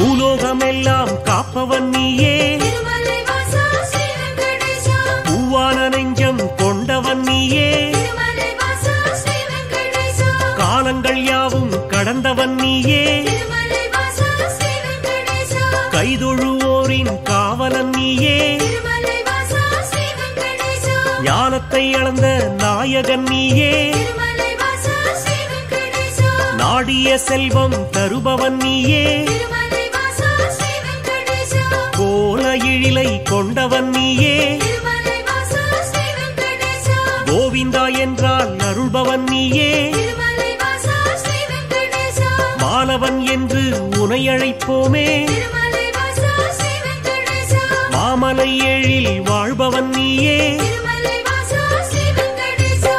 பூலோகமெல்லாம் காப்பவன் நீயே திருமலை வாசா ஸ்ரீ வெங்கடேசா பூவான நெஞ்சம் கொண்டவன் நீயே திருமலை வாசா ஸ்ரீ வெங்கடேசா காலங்கள் யாவும் கடந்தவன் நீயே திருமலை வாசா ஸ்ரீ வெங்கடேசா கைதொழுவோரின் காவலன் நீயே திருமலை வாசா ஸ்ரீ வெங்கடேசா ஞானத்தை அளந்த நாயகன் நீயே திருமலை வாசா ஸ்ரீ வெங்கடேசா நாடிய செல்வம் தருபவன் நீயே திருமலை வாசா ஸ்ரீ வெங்கடேசா கோல எழிலை கொண்டவன் நீயே திருமலை வாசா ஸ்ரீ வெங்கடேசா கோவிந்தா என்றால் அருள்பவன் நீயே திருமலை வாசா ஸ்ரீ வெங்கடேசா மாலவன் என்று உனை அழைப்போமே திருமலை வாசா ஸ்ரீ வெங்கடேசா மாமலை எழில் வாழ்பவன் நீயே திருமலை வாசா ஸ்ரீ வெங்கடேசா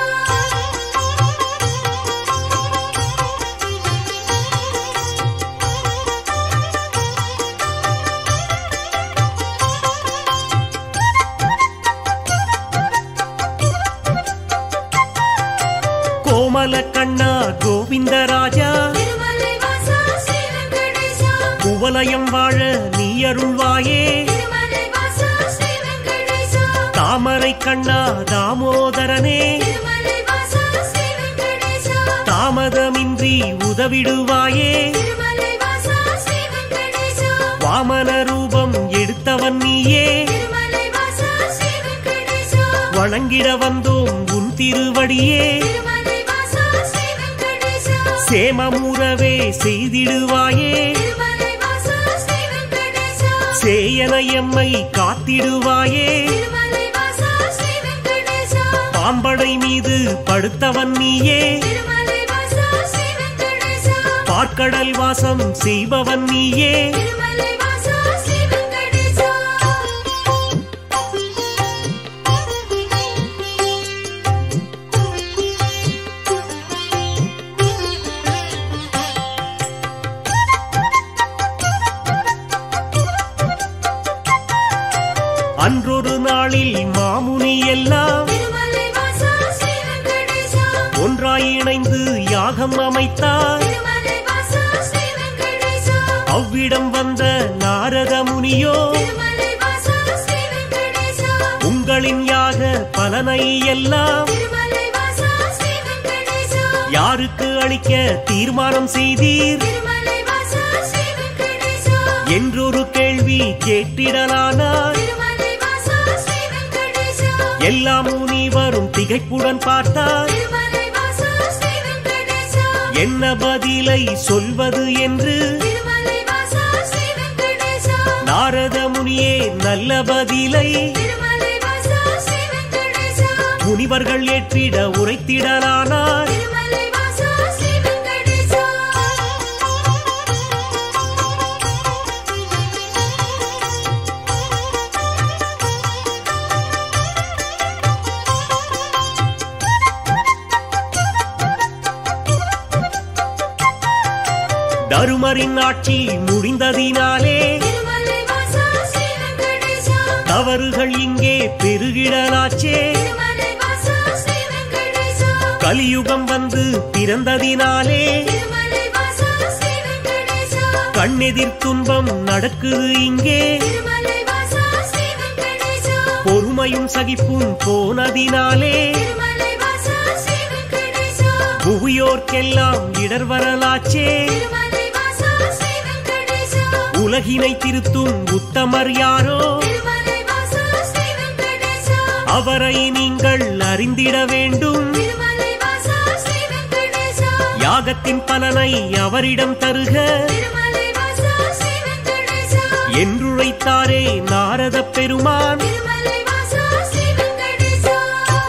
கோமல கண்ணா கோவிந்தராஜா திருமலை வாசா ஸ்ரீ வெங்கடேசா குவலயம் வாழ நீ அருள்வாயே திருமலை வாசா ஸ்ரீ வெங்கடேசா தாமரை கண்ணா தாமோதரனே திருமலை வாசா ஸ்ரீ வெங்கடேசா தாமதமின்றி உதவிடுவாயே திருமலை வாசா ஸ்ரீ வெங்கடேசா வாமன ரூபம் எடுத்தவன் நீயே திருமலை வாசா ஸ்ரீ வெங்கடேசா வணங்கிட வந்தோம் உன் திருவடியே திருமலை வாசா ஸ்ரீ வெங்கடேசா சேமமுறவே செய்திடுவாயே திருமலை வாசா ஸ்ரீ வெங்கடேசா சேயன எம்மை காத்திடுவாயே திருமலை வாசா ஸ்ரீ வெங்கடேசா பாம்படை மீது படுத்தவன் நீயே திருமலை வாசா ஸ்ரீ வெங்கடேசா பார்க்கடல் வாசம் செய்பவன் நீயே திருமலை வாசா ஸ்ரீ வெங்கடேசா அன்றொரு நாளில் மாமுனி எல்லாம் திருமலை வாசா ஸ்ரீ வெங்கடேசா ஒன்றாய் இணைந்து யாகம் அமைத்தார் திருமலை வாசா ஸ்ரீ வெங்கடேசா அவ்விடம் வந்த நாரத முனியோ திருமலை வாசா ஸ்ரீ வெங்கடேசா உங்களின் யாக பலனை எல்லாம் திருமலை வாசா ஸ்ரீ வெங்கடேசா யாருக்கு அளிக்க தீர்மானம் செய்தீர் திருமலை வாசா ஸ்ரீ வெங்கடேசா என்றொரு கேள்வி கேட்டிடலானார் திருமலை வாசா ஸ்ரீ வெங்கடேசா எல்லா முனிவரும் திகைப்புடன் பார்த்தார் திருமலை வாசா ஸ்ரீ வெங்கடேசா என்ன பதிலை சொல்வது என்று திருமலை வாசா ஸ்ரீ வெங்கடேசா நாரத முனியே நல்ல பதிலை திருமலை வாசா ஸ்ரீ வெங்கடேசா முனிவர்கள் ஏற்றிட உரைத்திடலானார் திருமலை வாசா ஸ்ரீ வெங்கடேசா தருமரின் ஆட்சி முடிந்ததினாலே திருமலை வாசா ஸ்ரீ வெங்கடேசா தவறுகள் இங்கே பெருகிடலாச்சே திருமலை வாசா ஸ்ரீ வெங்கடேசா கலியுகம் வந்து பிறந்ததினாலே திருமலை வாசா ஸ்ரீ வெங்கடேசா கண்ணெதிர் துன்பம் நடக்குது இங்கே திருமலை வாசா ஸ்ரீ வெங்கடேசா பொறுமையும் சகிப்பும் போனதினாலே திருமலை வாசா ஸ்ரீ வெங்கடேசா புவியோர்க்கெல்லாம் இடர் வரலாச்சே திருமலை வாசா ஸ்ரீ வெங்கடேசா உலகினை திருத்தும் உத்தமர் யாரோ திருமலை வாசா ஸ்ரீ வெங்கடேசா அவரை நீங்கள் அறிந்திட வேண்டும் திருமலை வாசா ஸ்ரீ வெங்கடேசா யாகத்தின் பலனை அவரிடம் தருக திருமலை வாசா ஸ்ரீ வெங்கடேசா என்றுழைத்தாரே நாரத பெருமான் திருமலை வாசா ஸ்ரீ வெங்கடேசா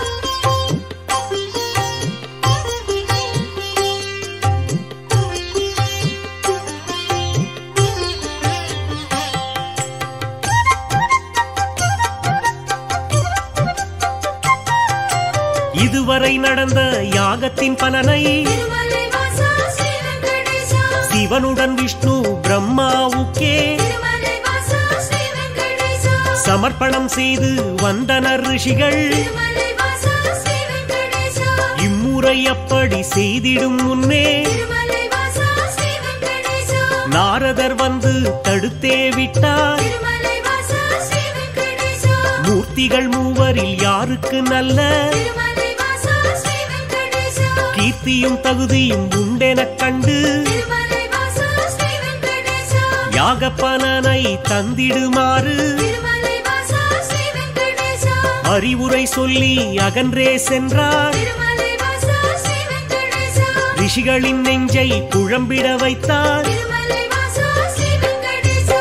இதுவரை நடந்த யாகத்தின் பலனை திருமலை வாசா ஸ்ரீ வெங்கடேசா சிவனுடன் விஷ்ணு பிரம்மாவுக்கே திருமலை வாசா ஸ்ரீ வெங்கடேசா சமர்ப்பணம் செய்து வந்தனர் ரிஷிகள் திருமலை வாசா ஸ்ரீ வெங்கடேசா இம்முறை அப்படி செய்திடும் முன்னே திருமலை வாசா ஸ்ரீ வெங்கடேசா நாரதர் வந்து தடுத்தே விட்டார் திருமலை வாசா ஸ்ரீ வெங்கடேசா மூர்த்திகள் மூவரில் யாருக்கு நல்ல திருமலை வாசா ஸ்ரீ வெங்கடேசா கீர்த்தியும் தகுதியும் உண்டெனக் கண்டு திருமலை வாசா ஸ்ரீ வெங்கடேசா யாக பலனை தந்திடுமாறு திருமலை வாசா ஸ்ரீ வெங்கடேசா அறிவுரை சொல்லி அகன்றே சென்றார் திருமலை வாசா ஸ்ரீ வெங்கடேசா ரிஷிகளின் நெஞ்சை குழம்பிட வைத்தார் திருமலை வாசா ஸ்ரீ வெங்கடேசா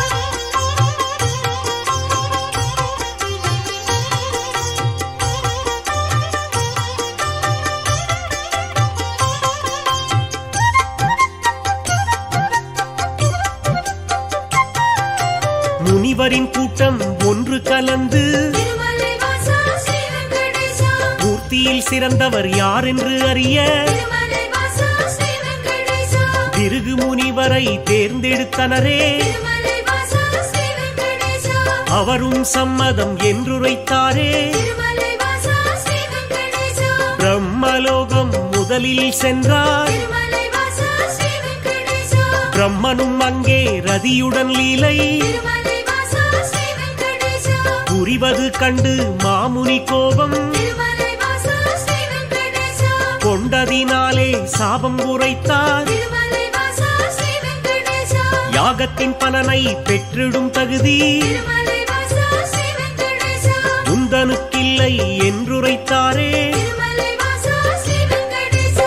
முனிவரின் கூட்டம் ஒன்று கலந்து திருமலை வாசா ஸ்ரீ வெங்கடேசா மூர்த்தியில் சிறந்தவர் யார் என்று அறிய திருமலை வாசா ஸ்ரீ வெங்கடேசா திருகு முனிவரை தேர்ந்தெடுத்தனரே திருமலை வாசா ஸ்ரீ வெங்கடேசா அவரும் சம்மதம் என்றுரைத்தாரே திருமலை வாசா ஸ்ரீ வெங்கடேசா பிரம்மலோகம் முதலில் சென்றார் திருமலை வாசா ஸ்ரீ வெங்கடேசா பிரம்மனும் அங்கே ரதியுடன் லீலை திருமலை வாசா ஸ்ரீ வெங்கடேசா புரிவது கண்டு மாமுனி கோபம் திருமலை வாசா ஸ்ரீ வெங்கடேசா கொண்டதினாலே சாபம் உரைத்தார் திருமலை வாசா ஸ்ரீ வெங்கடேசா யாகத்தின் பலனை பெற்றிடும் தகுதி திருமலை வாசா ஸ்ரீ வெங்கடேசா உந்தனுக்கில்லை என்றுரைத்தாரே திருமலை வாசா ஸ்ரீ வெங்கடேசா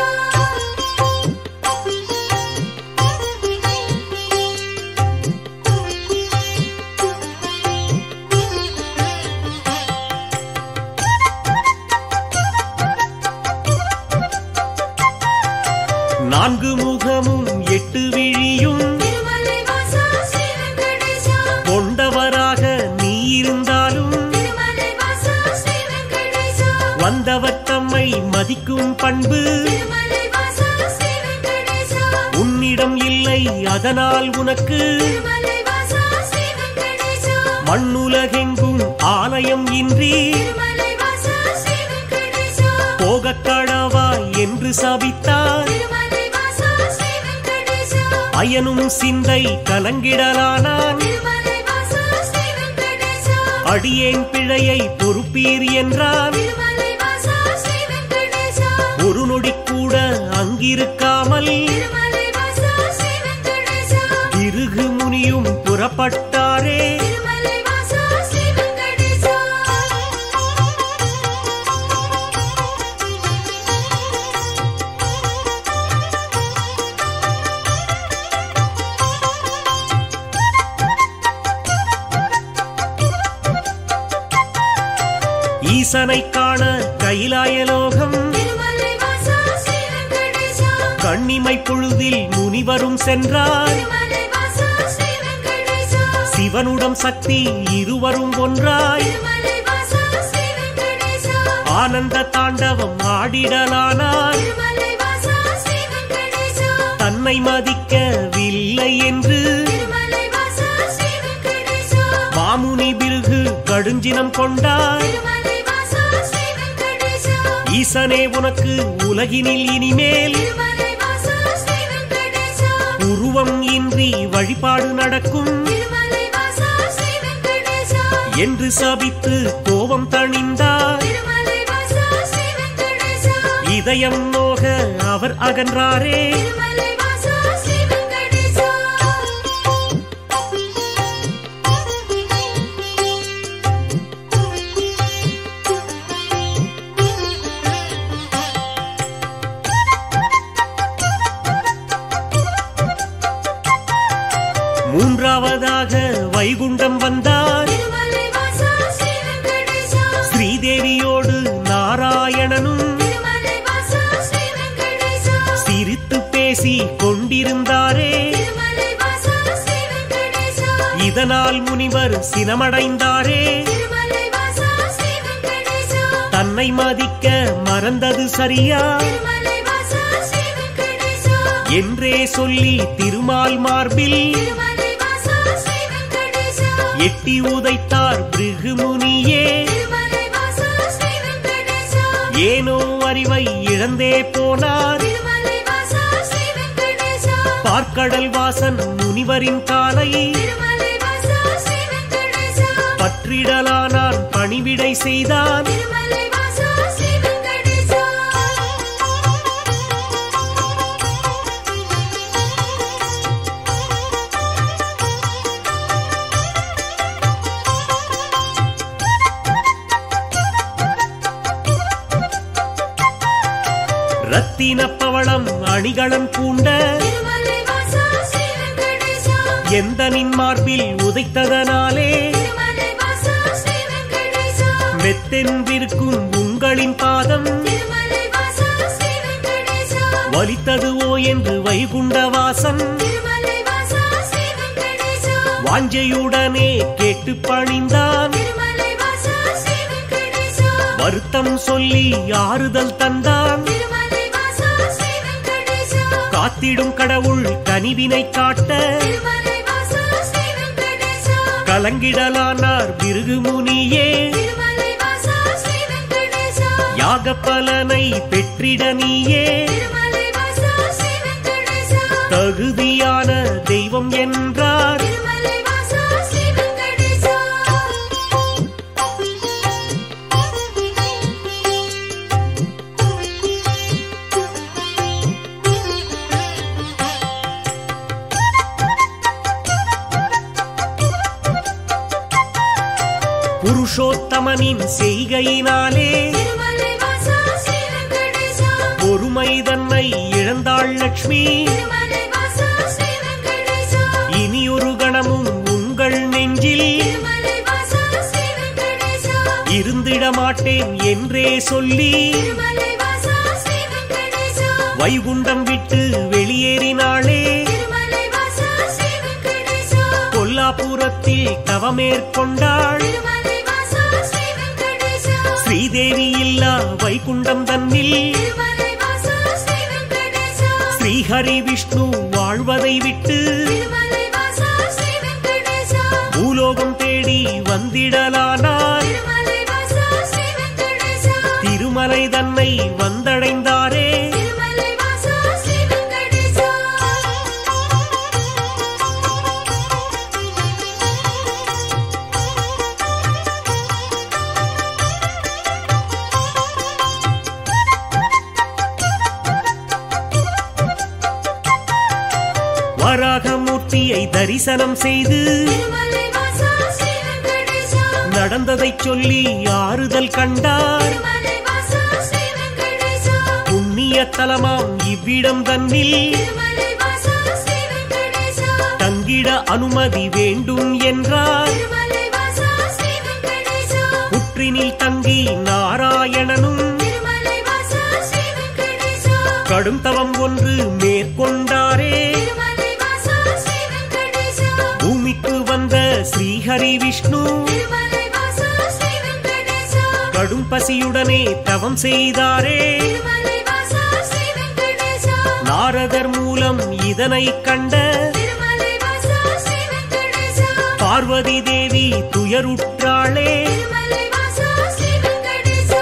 நான்கு முகமும் எட்டு விழியும் திருமலை வாசா ஸ்ரீ வெங்கடேசா கொண்டவராக நீ இருந்தாலும் திருமலை வாசா ஸ்ரீ வெங்கடேசா வந்தவர் தம்மை மதிக்கும் பண்பு திருமலை வாசா ஸ்ரீ வெங்கடேசா உன்னிடம் இல்லை அதனால் உனக்கு திருமலை வாசா ஸ்ரீ வெங்கடேசா மண்ணுலகெங்கும் ஆலயம் இன்றி திருமலை வாசா ஸ்ரீ வெங்கடேசா போகக் கடவாய் என்று சபித்தார் திருமலை வாசா ஸ்ரீ வெங்கடேசா அயனும் சிந்தை கலங்கிடலானான் திருமலை வாசா ஸ்ரீ வெங்கடேசா அடியேன் பிழையை பொறுப்பீர் என்றான் திருமலை வாசா ஸ்ரீ வெங்கடேசா ஒரு நொடி கூட அங்கிருக்காமல் திருமலை வாசா ஸ்ரீ வெங்கடேசா திருகு முனியும் புறப்பட்டாரே திருமலை வாசா ஸ்ரீ வெங்கடேசா ஈசனை காண கைலாயலோகம் திருமலை வாசா ஸ்ரீ வெங்கடேசா கண்ணிமை பொழுதில் முனிவரும் சென்றார் திருமலை வாசா ஸ்ரீ வெங்கடேசா சிவனுடன் சக்தி இருவரும் ஒன்றாய் திருமலை வாசா ஸ்ரீ வெங்கடேசா ஆனந்த தாண்டவம் ஆடிடலானார் திருமலை வாசா ஸ்ரீ வெங்கடேசா தன்னை மதிக்கவில்லை என்று திருமலை வாசா ஸ்ரீ வெங்கடேசா மாமுனி பிருகு கடுஞ்சினம் கொண்டார் திருமலை வாசா ஸ்ரீ வெங்கடேசா ஈசனே உனக்கு உலகினில் இனிமேல் திருமலை வாசா ஸ்ரீ வெங்கடேசா உருவம் இன்றி வழிபாடு நடக்கும் திருமலை வாசா ஸ்ரீ வெங்கடேசா என்று சபித்து கோபம் தணிந்தார் திருமலை வாசா ஸ்ரீ வெங்கடேசா இதயம் நோக அவர் அகன்றாரே திருமலை வாசா ஸ்ரீ வெங்கடேசா மூன்றாவதாக வைகுண்டம் வந்தார் திருமலை வாசா ஸ்ரீ வெங்கடேசா ஸ்ரீதேவியோடு நாராயணனும் திருமலை வாசா ஸ்ரீ வெங்கடேசா சிரித்து பேசி கொண்டிருந்தாரே திருமலை வாசா ஸ்ரீ வெங்கடேசா இதனால் முனிவர் சினமடைந்தாரே திருமலை வாசா ஸ்ரீ வெங்கடேசா தன்னை மதிக்க மறந்தது சரியா திருமலை வாசா ஸ்ரீ வெங்கடேசா என்றே சொல்லி திருமால் மார்பில் திருமலை வாசா ஸ்ரீ வெங்கடேசா எட்டி உதைத்தார் பிருகுமுனியே திருமலை வாசா ஸ்ரீ வெங்கடேசா ஏனோ அறிவை இழந்தே போனார் திருமலை வாசா ஸ்ரீ வெங்கடேசா பார்க்கடல் வாசன் முனிவரின் காலை திருமலை வாசா ஸ்ரீ வெங்கடேசா பற்றிடலானான் பணிவிடை செய்தான் திருமலை வாசா ஸ்ரீ வெங்கடேசா ரத்தின பவளம் அணிகளம் பூண்ட திருமலை வாசா ஸ்ரீ வெங்கடேசா எந்தனின் மார்பில் உதைத்ததனாலே திருமலை வாசா ஸ்ரீ வெங்கடேசா மெத்தென்றிருக்கும் உங்களின் பாதம் திருமலை வாசா ஸ்ரீ வெங்கடேசா வலித்தது ஓ என்று வைகுண்ட வாசன் திருமலை வாசா ஸ்ரீ வெங்கடேசா வாஞ்சையுடனே கேட்டு பணிந்தான் திருமலை வாசா ஸ்ரீ வெங்கடேசா வருத்தம் சொல்லி ஆறுதல் தந்தான் திருமலை வாசா ஸ்ரீ வெங்கடேசா காத்திடும் கடவுள் கனிவினை காட்ட திருமலை வாசா ஸ்ரீ வெங்கடேசா கலங்கிடலானார் பிருகு முனியே திருமலை வாசா ஸ்ரீ வெங்கடேசா யாக பலனை பெற்றிட நீயே திருமலை வாசா ஸ்ரீ வெங்கடேசா தகுதியான தெய்வம் என்றார் திருமலை வாசா ஸ்ரீ வெங்கடேசா புருஷோத்தமனின் செய்கையினாலே திருமலை வாசா ஸ்ரீ வெங்கடேசா பொறுமை தன்னை இழந்தாள் லக்ஷ்மி திருமலை வாசா ஸ்ரீ வெங்கடேசா இனியொரு கணமும் உங்கள் நெஞ்சில் திருமலை வாசா ஸ்ரீ வெங்கடேசா இருந்திட மாட்டேன் என்றே சொல்லி திருமலை வாசா ஸ்ரீ வெங்கடேசா வைகுண்டம் விட்டு வெளியேறினாளே திருமலை வாசா ஸ்ரீ வெங்கடேசா கொல்லாபுரத்தில் தவமேற்கொண்டாள் திருமலை வாசா ஸ்ரீ வெங்கடேசா ஸ்ரீதேவி இல்லா வைகுண்டம் தன்னில் திருமலை வாசா ஸ்ரீ வெங்கடேசா ஸ்ரீஹரி விஷ்ணு வாழ்வதை விட்டு திருமலை வாசா ஸ்ரீ வெங்கடேசா பூலோகம் தேடி வந்திடலானார் திருமலை வாசா ஸ்ரீ வெங்கடேசா திருமலை தன்னை வந்தடைந்தாரே திருமலை வாசா ஸ்ரீ வெங்கடேசா வராகமூர்த்தியை தரிசனம் செய்து திருமலை வாசா ஸ்ரீ வெங்கடேசா நடந்ததைச் சொல்லி ஆறுதல் கண்டார் திருமலை வாசா ஸ்ரீ வெங்கடேசா புண்ணிய தலமாம் இவ்விடம் தன்னில் திருமலை வாசா ஸ்ரீ வெங்கடேசா தங்கிட அனுமதி வேண்டும் என்றார் திருமலை வாசா ஸ்ரீ வெங்கடேசா புற்றினில் தங்கி நாராயணனும் திருமலை வாசா ஸ்ரீ வெங்கடேசா கடும் தவம் ஒன்று மேற்கொண்டாரே திருமலை வாசா ஸ்ரீ வெங்கடேசா பூமிக்கு வந்த ஸ்ரீஹரி விஷ்ணு திருமலை வாசா ஸ்ரீ வெங்கடேசா கடும் பசியுடனே தவம் செய்தாரே திருமலை வாசா ஸ்ரீ வெங்கடேசா நாரதர் மூலம் இதனை கண்ட திருமலை வாசா ஸ்ரீ வெங்கடேசா பார்வதி தேவி துயருற்றாளே திருமலை வாசா ஸ்ரீ வெங்கடேசா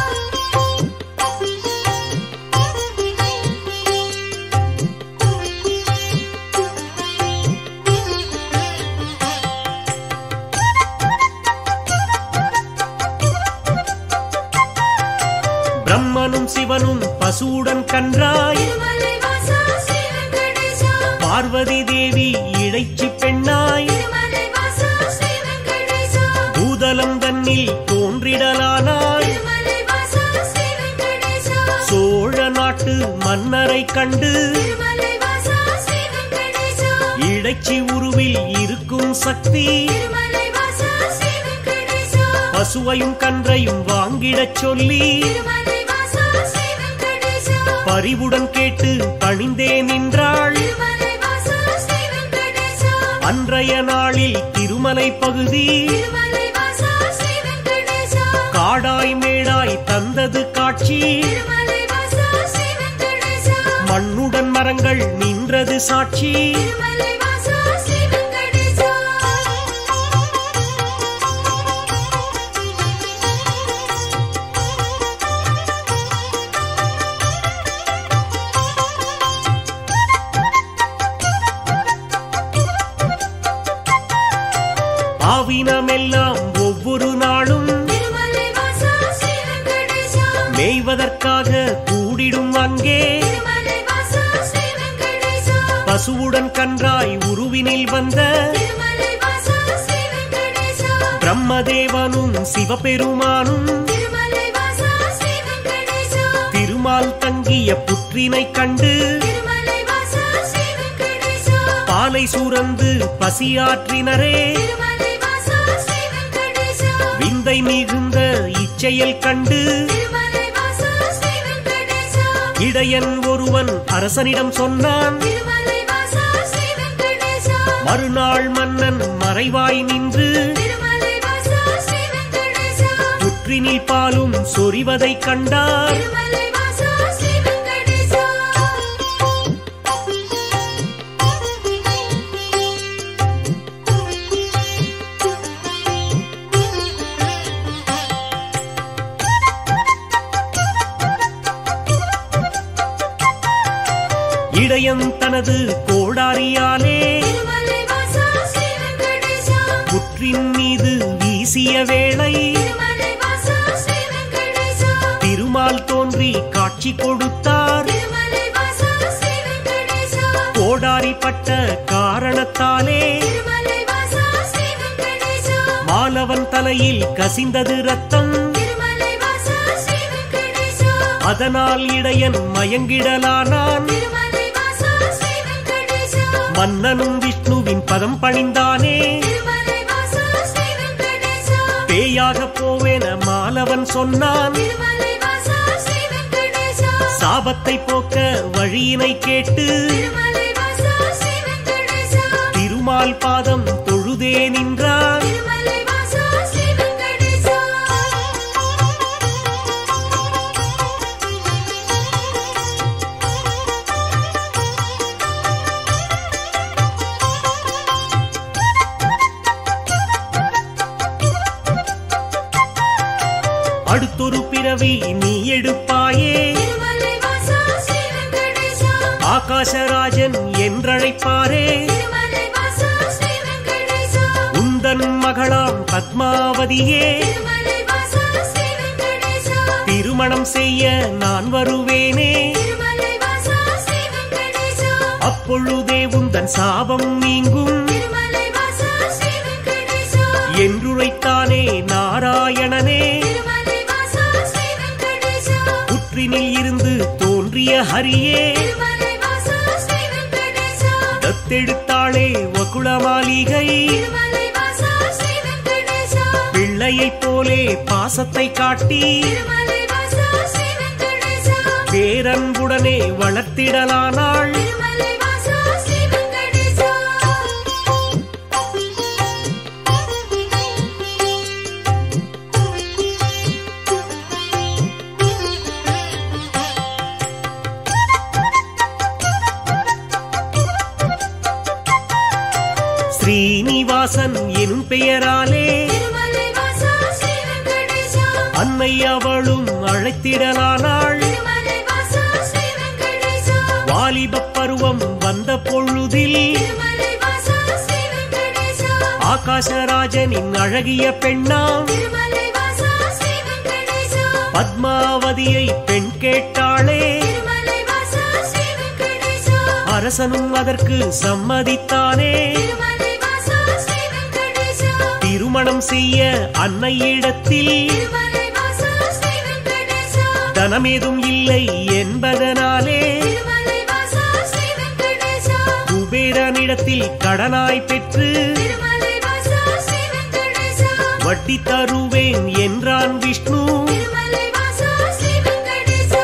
பிரம்மனும் சிவனும் பசுவுடன் கன்றாய் திருமலை வாசா ஸ்ரீ வெங்கடேசா பார்வதி தேவி இழைச்சி பெண்ணாய் திருமலை வாசா ஸ்ரீ வெங்கடேசா பூதலம் தன்னில் தோன்றிடலானாய் திருமலை வாசா ஸ்ரீ வெங்கடேசா சோழ நாட்டு மன்னரை கண்டு திருமலை வாசா ஸ்ரீ வெங்கடேசா இடைச்சி உருவில் இருக்கும் சக்தி திருமலை வாசா ஸ்ரீ வெங்கடேசா பசுவையும் கன்றையும் வாங்கிடச் சொல்லி திருமலை வாசா ஸ்ரீ வெங்கடேசா பரிவுடன் கேட்டு பணிந்தே நின்றாள் திருமலை வாசா ஸ்ரீ வெங்கடேசா அன்றைய நாளில் திருமலை பகுதி திருமலை வாசா ஸ்ரீ வெங்கடேசா காடாய் மேடாய் தந்தது காட்சி திருமலை வாசா ஸ்ரீ வெங்கடேசா மண்ணுடன் மரங்கள் நின்றது சாட்சி திருமலை வாசா ஸ்ரீ வெங்கடேசா ஆவினமெல்லாம் ஒவ்வொரு நாளும் திருமலை வாசா ஸ்ரீ வெங்கடேசா மேய்வதற்காக கூடிடும் அங்கே திருமலை வாசா ஸ்ரீ வெங்கடேசா பசுவுடன் கன்றாய் உருவினில் வந்த திருமலை வாசா ஸ்ரீ வெங்கடேசா பிரம்மதேவனும் சிவபெருமானும் திருமலை வாசா ஸ்ரீ வெங்கடேசா திருமால் தங்கிய புற்றினை கண்டு திருமலை வாசா ஸ்ரீ வெங்கடேசா பாலை சுரந்து பசியாற்றினரே திருமலை வாசா ஸ்ரீ வெங்கடேசா விந்தை மிகுந்த இச்செயல் கண்டு திருமலை வாசா ஸ்ரீ வெங்கடேசா இடையன் ஒருவன் அரசனிடம் சொன்னான் திருமலை வாசா ஸ்ரீ வெங்கடேசா மறுநாள் மன்னன் மறைவாய் நின்று திருமலை வாசா ஸ்ரீ வெங்கடேசா புற்றினில் பாலும் சொரிவதைக் கண்டார் திருமலை வாசா ஸ்ரீ வெங்கடேசா இடையன் தனது கோடாரியாலே திருமலை வாசா ஸ்ரீ வெங்கடேசா புற்றின் மீது வீசிய வேளை திருமலை வாசா ஸ்ரீ வெங்கடேசா திருமால் தோன்றி காட்சி கொடுத்தார் திருமலை வாசா ஸ்ரீ வெங்கடேசா கோடாரி பட்ட காரணத்தாலே திருமலை வாசா ஸ்ரீ வெங்கடேசா மாலவன் தலையில் கசிந்தது ரத்தம் திருமலை வாசா ஸ்ரீ வெங்கடேசா அதனால் இடையன் மயங்கிடலானான் திருமலை வாசா ஸ்ரீ வெங்கடேசா மன்னனும் விஷ்ணுவின் பதம் பணிந்தானே திருமலை வாசா ஸ்ரீ வெங்கடேசா பேயாக போவேன மாலவன் சொன்னான் திருமலை வாசா ஸ்ரீ வெங்கடேசா சாபத்தை போக்க வழியினை கேட்டு திருமலை வாசா ஸ்ரீ வெங்கடேசா திருமால் பாதம் தொழுதே நின்றான் திருமலை வாசா ஸ்ரீ வெங்கடேசா அடுத்தொரு பிறவி நீ எடுப்பாயே திருமலை வாசா ஸ்ரீ வெங்கடேசா ஆகாசராஜன் என்றழைப்பாரே திருமலை வாசா ஸ்ரீ வெங்கடேசா உந்தன் மகளாம் பத்மாவதியே திருமலை வாசா ஸ்ரீ வெங்கடேசா திருமணம் செய்ய நான் வருவேனே திருமலை வாசா ஸ்ரீ வெங்கடேசா அப்பொழுதே உந்தன் சாபம் நீங்கும் திருமலை வாசா ஸ்ரீ வெங்கடேசா என்றுரைத்தானே நாராயணனே திருமலை வாசா ஸ்ரீ வெங்கடேசா புற்றினில் இருந்து தோன்றிய ஹரியே திருமலை வாசா ஸ்ரீ வெங்கடேசா தத்தெடுத்தாளே வகுளமாளிகை திருமலை வாசா ஸ்ரீ வெங்கடேசா பிள்ளையைப் போலே பாசத்தை காட்டி திருமலை வாசா ஸ்ரீ வெங்கடேசா பேரன்புடனே வளர்த்திடலானாள் திருமலை வாசா ஸ்ரீ வெங்கடேசா ஸ்ரீனிவாசன் எனும் பெயராலே திருமலை வாசா ஸ்ரீ வெங்கடேசா அன்னை அவளும் அழைத்திடலானாள் திருமலை வாசா ஸ்ரீ வெங்கடேசா வாலிபப் பருவம் வந்த பொழுதில் திருமலை வாசா ஸ்ரீ வெங்கடேசா ஆகாசராஜனின் அழகிய பெண்ணாம் திருமலை வாசா ஸ்ரீ வெங்கடேசா பத்மாவதியை பெண் கேட்டாளே திருமலை வாசா ஸ்ரீ வெங்கடேசா அரசனும் அதற்கு சம்மதித்தானே திருமலை வாசா ஸ்ரீ வெங்கடேசா திருமணம் செய்ய அன்னையிடத்தில் திருமலை வாசா ஸ்ரீ வெங்கடேசா தனமேதும் இல்லை என்பதனாலே திருமலை வாசா ஸ்ரீ வெங்கடேசா குபேரனிடத்தில் கடனாய் பெற்று திருமலை வாசா ஸ்ரீ வெங்கடேசா வட்டி தருவேன் என்றான் விஷ்ணு திருமலை வாசா ஸ்ரீ வெங்கடேசா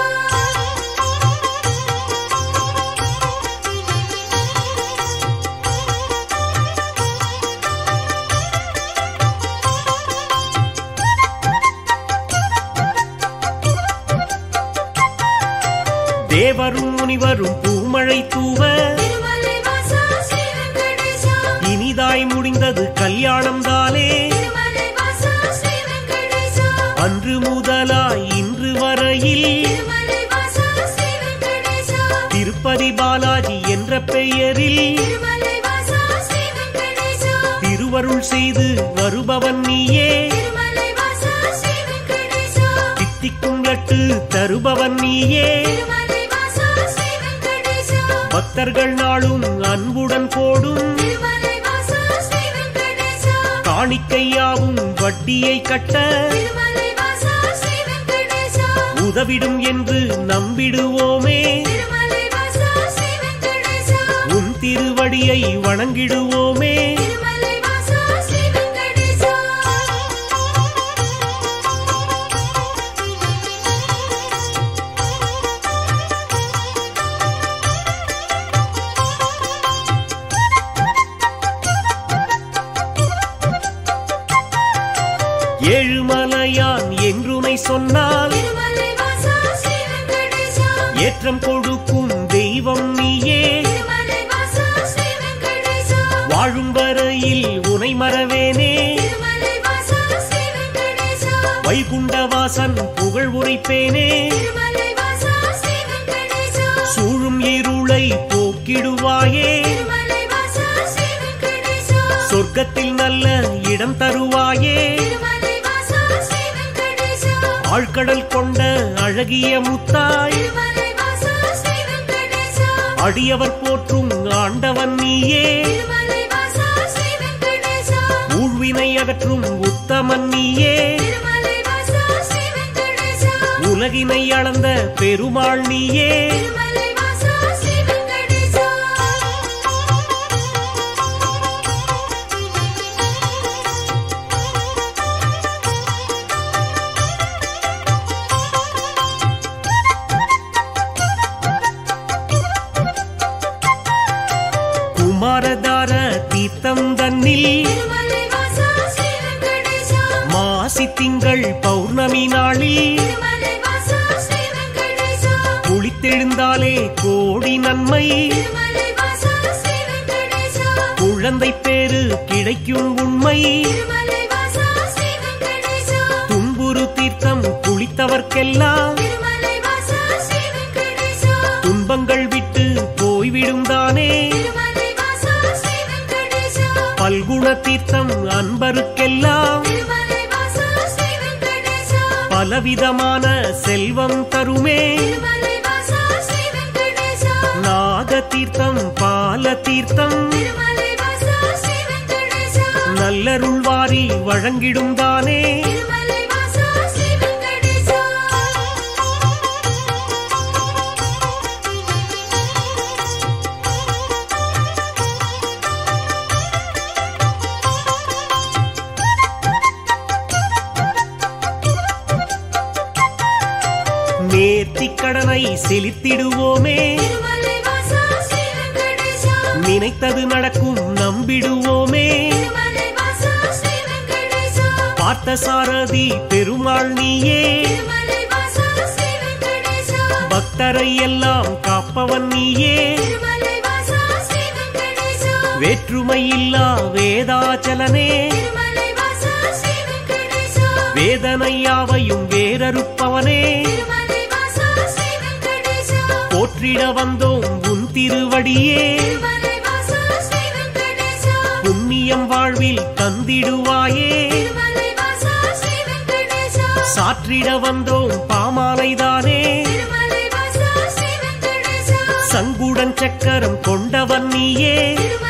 தேவரும் முனிவரும் பூமழை தூவ திருமலை வாசா ஸ்ரீ வெங்கடேசா இனிதாய் முடிந்தது கல்யாணம் தானே திருமலை வாசா ஸ்ரீ வெங்கடேசா அன்று முதலாய் இன்று வரையில் திருமலை வாசா ஸ்ரீ வெங்கடேசா திருப்பதி பாலாஜி என்ற பெயரில் திருமலை வாசா ஸ்ரீ வெங்கடேசா திருவருள் செய்து வருபவன் நீயே திருமலை வாசா ஸ்ரீ வெங்கடேசா தித்திக்கும் லட்டு தருபவன் நீயே திருமலை வாசா ஸ்ரீ வெங்கடேசா பக்தர்கள் நாளும் அன்புடன் போடும் திருமலை வாசா ஸ்ரீ வெங்கடேசா காணிக்கையாவும் வட்டியை கட்ட திருமலை வாசா ஸ்ரீ வெங்கடேசா உதவிடும் என்று நம்பிடுவோமே திருமலை வாசா ஸ்ரீ வெங்கடேசா உன் திருவடியை வணங்கிடுவோமே திருமலை வாசா ஸ்ரீ வெங்கடேசா ஏழுமலையான் என்றுனை சொன்னால் திருமலை வாசா ஸ்ரீ வெங்கடேசா ஏற்றம் கொடுக்கும் தெய்வம் நீயே திருமலை வாசா ஸ்ரீ வெங்கடேசா வாழும் வரையில் உனை மறவேனே திருமலை வாசா ஸ்ரீ வெங்கடேசா வைகுண்டவாசன் புகழ் உரைப்பேனே திருமலை வாசா ஸ்ரீ வெங்கடேசா சூழும் இருளை போக்கிடுவாயே திருமலை வாசா ஸ்ரீ வெங்கடேசா சொர்க்கத்தில் நல்ல இடம் தருவாயே திருமலை வாசா ஸ்ரீ வெங்கடேசா ஆழ்கடல் கொண்ட அழகிய முத்தாய் திருமலை வாசா ஸ்ரீ வெங்கடேசா அடியவர் போற்றும் ஆண்டவன் நீயே திருமலை வாசா ஸ்ரீ வெங்கடேசா ஊழ்வினை அகற்றும் உத்தமன் நீயே திருமலை வாசா ஸ்ரீ வெங்கடேசா உலகினை அளந்த பெருமாள் நீயே திருமலை வாசா ஸ்ரீ வெங்கடேசா குமாரதார தீர்த்தம் தன்னில் திருமலை வாசா ஸ்ரீ வெங்கடேசா மாசி திங்கள் பௌர்ணமி நாளில் திருமலை வாசா ஸ்ரீ வெங்கடேசா குளித்தெழுந்தாலே கோடி நன்மை திருமலை வாசா ஸ்ரீ வெங்கடேசா குழந்தை பேரு கிடைக்கும் உண்மை திருமலை வாசா ஸ்ரீ வெங்கடேசா துன்புறு தீர்த்தம் குளித்தவர்க்கெல்லாம் திருமலை வாசா ஸ்ரீ வெங்கடேசா துன்பங்கள் விட்டு போய்விடும் தானே திருமலை வாசா ஸ்ரீ வெங்கடேசா பல்குண தீர்த்தம் அன்பருக்கெல்லாம் திருமலை வாசா ஸ்ரீ வெங்கடேசா பலவிதமான செல்வம் தருமே திருமலை வாசா ஸ்ரீ வெங்கடேசா நாக தீர்த்தம் பால தீர்த்தம் திருமலை வாசா ஸ்ரீ வெங்கடேசா நல்லருள் வாரி வழங்கிடும் தானே திருமலை வாசா ஸ்ரீ வெங்கடேசா நேர்த்திக் கடனை செலுத்திடுவோமே திருமலை வாசா ஸ்ரீ வெங்கடேசா நினைத்தது நடக்கும் நம்பிடுவோமே திருமலை வாசா ஸ்ரீ வெங்கடேசா பார்த்த சாரதி பெருமாள் நீயே திருமலை வாசா ஸ்ரீ வெங்கடேசா பக்தரை எல்லாம் காப்பவன் நீயே திருமலை வாசா ஸ்ரீ வெங்கடேசா வேற்றுமை இல்லா வேதாச்சலனே திருமலை வாசா ஸ்ரீ வெங்கடேசா வேதனையாவையும் வேறறுப்பவனே திருமலை வாசா ஸ்ரீ வெங்கடேசா போற்றிட வந்தோம் உன் திருவடியே திருமலை வாசா ஸ்ரீ வெங்கடேசா புண்ணியம் வாழ்வில் தந்திடுவாயே திருமலை வாசா ஸ்ரீ வெங்கடேசா சாற்றிட வந்தோம் பாமாலைதானே திருமலை வாசா ஸ்ரீ வெங்கடேசா சங்குடன் சக்கரம் கொண்டவன் நீயே திருமலை